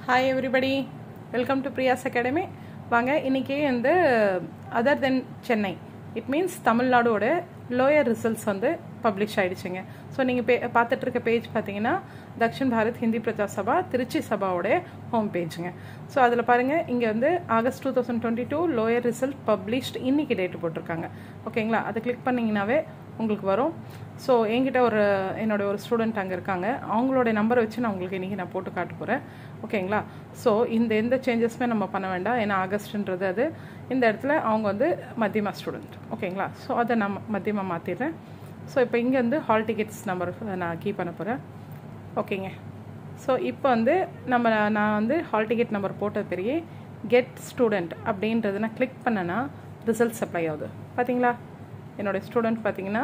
hi everybody welcome to Priya's academy வாங்க இன்னைக்கு வந்து other than Chennai it means தமிழ்நாடோட லோயர் ரிசல்ட்ஸ் வந்து பப்ளிஷ் ஆயிடுச்சுங்க ஸோ நீங்கள் பே பார்த்துட்டு இருக்க பேஜ் பார்த்தீங்கன்னா தக்ஷின் பாரத் ஹிந்தி பிரச்சார் சபா திருச்சி சபாவோட ஹோம் பேஜுங்க ஸோ அதில் பாருங்கள் இங்கே வந்து August two thousand twenty two lower result published இன்னைக்கு டேட் போட்டிருக்காங்க ஓகேங்களா அதை கிளிக் பண்ணிங்கனாவே உங்களுக்கு வரும் ஸோ என்கிட்ட ஒரு என்னோட ஒரு ஸ்டூடெண்ட் அங்கே இருக்காங்க அவங்களோட நம்பரை வச்சு நான் உங்களுக்கு இன்றைக்கி நான் போட்டு காட்ட போகிறேன் ஓகேங்களா ஸோ இந்த எந்த சேஞ்சஸுமே நம்ம பண்ண வேண்டாம் ஏன்னா ஆகஸ்ட்ன்றது அது இந்த இடத்துல அவங்க வந்து மத்தியமா ஸ்டூடெண்ட் ஓகேங்களா ஸோ அதை நான் மத்தியமா மாற்றிடுறேன் ஸோ இப்போ இங்கே வந்து ஹால் டிக்கெட்ஸ் நம்பர் நான் கீ பண்ண போகிறேன் ஓகேங்க ஸோ இப்போ வந்து நம்ம நான் வந்து ஹால் டிக்கெட் நம்பர் போட்ட பெரிய கெட் ஸ்டூடெண்ட் அப்படின்றத நான் கிளிக் பண்ணேன்னா ரிசல்ட்ஸ் அப்ளை ஆகுது பார்த்தீங்களா என்னுடைய ஸ்டூடெண்ட் பார்த்தீங்கன்னா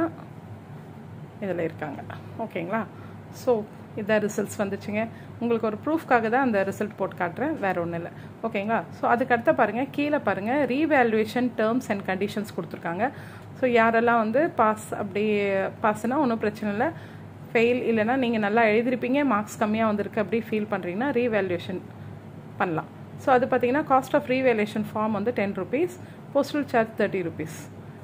இதில் இருக்காங்க ஓகேங்களா ஸோ இதான் ரிசல்ட்ஸ் வந்துச்சுங்க உங்களுக்கு ஒரு ப்ரூஃப்காக தான் அந்த ரிசல்ட் போட்டு காட்டுறேன் வேறு ஒன்றும் இல்லை ஓகேங்களா ஸோ அதுக்கடுத்த பாருங்கள் கீழே பாருங்கள் ரீவேல்யூவேஷன் டேர்ம்ஸ் அண்ட் கண்டிஷன்ஸ் கொடுத்துருக்காங்க ஸோ யாரெல்லாம் வந்து பாஸ் அப்படி பாஸ்னால் ஒன்றும் பிரச்சனை இல்லை ஃபெயில் இல்லைன்னா நீங்கள் நல்லா எழுதிருப்பீங்க மார்க்ஸ் கம்மியாக வந்திருக்கு அப்படி ஃபீல் பண்ணுறீங்கன்னா ரீவேல்யூவேஷன் பண்ணலாம் ஸோ அது பார்த்தீங்கன்னா காஸ்ட் ஆஃப் ரீவேல்யூஷன் ஃபார்ம் வந்து ten rupees postal charge thirty rupees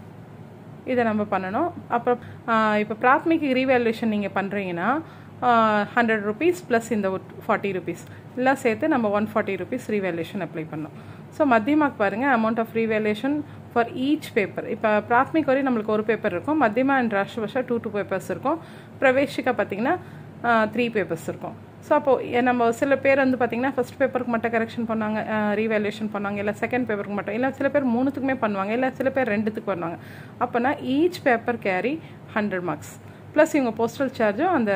இதை நம்ம பண்ணணும் அப்புறம் இப்போ பிராத்மிக் ரீவேல்யூஷன் நீங்கள் பண்ணுறீங்கன்னா ஹண்ட்ரட் ருபீஸ் ப்ளஸ் இந்த ஃபார்ட்டி ருபீஸ் எல்லாம் சேர்த்து நம்ம one forty rupees revaluation apply பண்ணோம் ஸோ மத்தியமாக்கு பாருங்கள் amount of revaluation for each paper இப்போ பிராத்மிக் வரையும் நம்மளுக்கு ஒரு பேப்பர் இருக்கும் Madhyama and Rashtrabhasha two two papers இருக்கும் பிரவேஷிகா பார்த்தீங்கன்னா த்ரீ பேப்பர்ஸ் இருக்கும் ஸோ அப்போது நம்ம சில பேர் வந்து பார்த்தீங்கன்னா ஃபஸ்ட் பேப்பருக்கு மட்டும் கரெக்ஷன் பண்ணாங்க ரீவேல்யூஷன் பண்ணாங்க இல்லை செகண்ட் பேப்பருக்கு மட்டும் இல்லை சில பேர் மூணுத்துக்குமே பண்ணுவாங்க இல்லை சில பேர் ரெண்டுத்துக்கு பண்ணுவாங்க அப்போனா each paper carry hundred marks plus இவங்க போஸ்டல் சார்ஜும் அந்த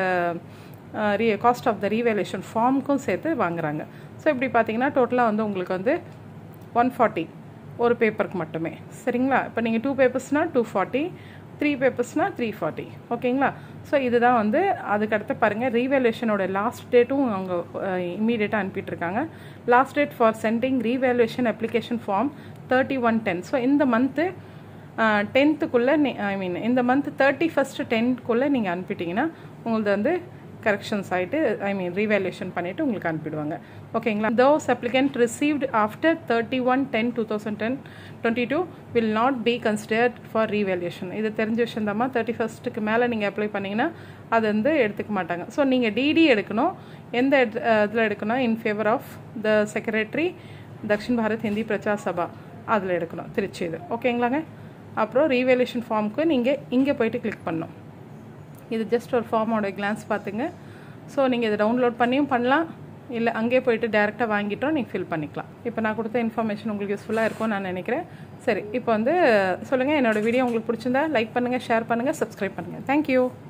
re cost of the revaluation ஃபார்முக்கும் சேர்த்து வாங்குறாங்க ஸோ இப்படி பார்த்தீங்கன்னா டோட்டலாக வந்து உங்களுக்கு வந்து ஒன் ஃபார்ட்டி ஒரு பேப்பருக்கு மட்டுமே சரிங்களா இப்போ நீங்கள் டூ பேப்பர்ஸ்னால் டூ ஃபார்ட்டி த்ரீ பேப்பர்ஸ்னால் த்ரீ ஃபார்ட்டி ஓகேங்களா ஸோ இதுதான் வந்து அதுக்கடுத்து பாருங்கள் ரீவேல்யூஷனோட லாஸ்ட் டேட்டும் அவங்க இம்மீடியட்டாக அனுப்பிட்டுருக்காங்க last date for sending revaluation application form thirty one ten so இந்த மந்த்து டென்த்துக்குள்ளே ஐ மீன் இந்த மந்த் தேர்ட்டி ஃபஸ்ட்டு டென்த்துக்குள்ளே நீங்கள் அனுப்பிட்டீங்கன்னா உங்களது வந்து கரெக்ஷன்ஸ் ஆகிட்டு ஐ மீன் ரீவேல்யூஷன் பண்ணிவிட்டு உங்களுக்கு அனுப்பிடுவாங்க ஓகேங்களா those applicant received after thirty one ten two thousand ten twenty two will not be considered for revaluation இது தெரிஞ்ச விஷயம் தான் தேர்ட்டி ஃபஸ்ட்டுக்கு மேலே நீங்கள் அப்ளை பண்ணிங்கன்னா அது வந்து எடுத்துக்க மாட்டாங்க ஸோ நீங்கள் டிடி எடுக்கணும் எந்த இதில் எடுக்கணும் in favour of the secretary Dakshin Bharat Hindi Prachar Sabha அதில் எடுக்கணும் திருச்சி இது ஓகேங்களாங்க அப்புறம் ரீவேல்யூஷன் ஃபார்முக்கு நீங்கள் இங்கே போயிட்டு கிளிக் பண்ணணும் இது ஜஸ்ட் ஒரு ஃபார்மோட கிளான்ஸ் பார்த்துங்க ஸோ நீங்கள் இதை டவுன்லோட் பண்ணியும் பண்ணலாம் இல்லை அங்கேயே போயிட்டு டேரெக்டாக வாங்கிட்டோம் நீங்கள் ஃபில் பண்ணிக்கலாம் இப்போ நான் கொடுத்த இன்ஃபர்மேஷன் உங்களுக்கு யூஸ்ஃபுல்லாக இருக்கும்னு நான் நினைக்கிறேன் சரி இப்போ வந்து சொல்லுங்கள் என்னோடய வீடியோ உங்களுக்கு பிடிச்சிருந்தா லைக் பண்ணுங்கள் ஷேர் பண்ணுங்கள் சப்ஸ்கிரைப் பண்ணுங்கள் தேங்க்யூ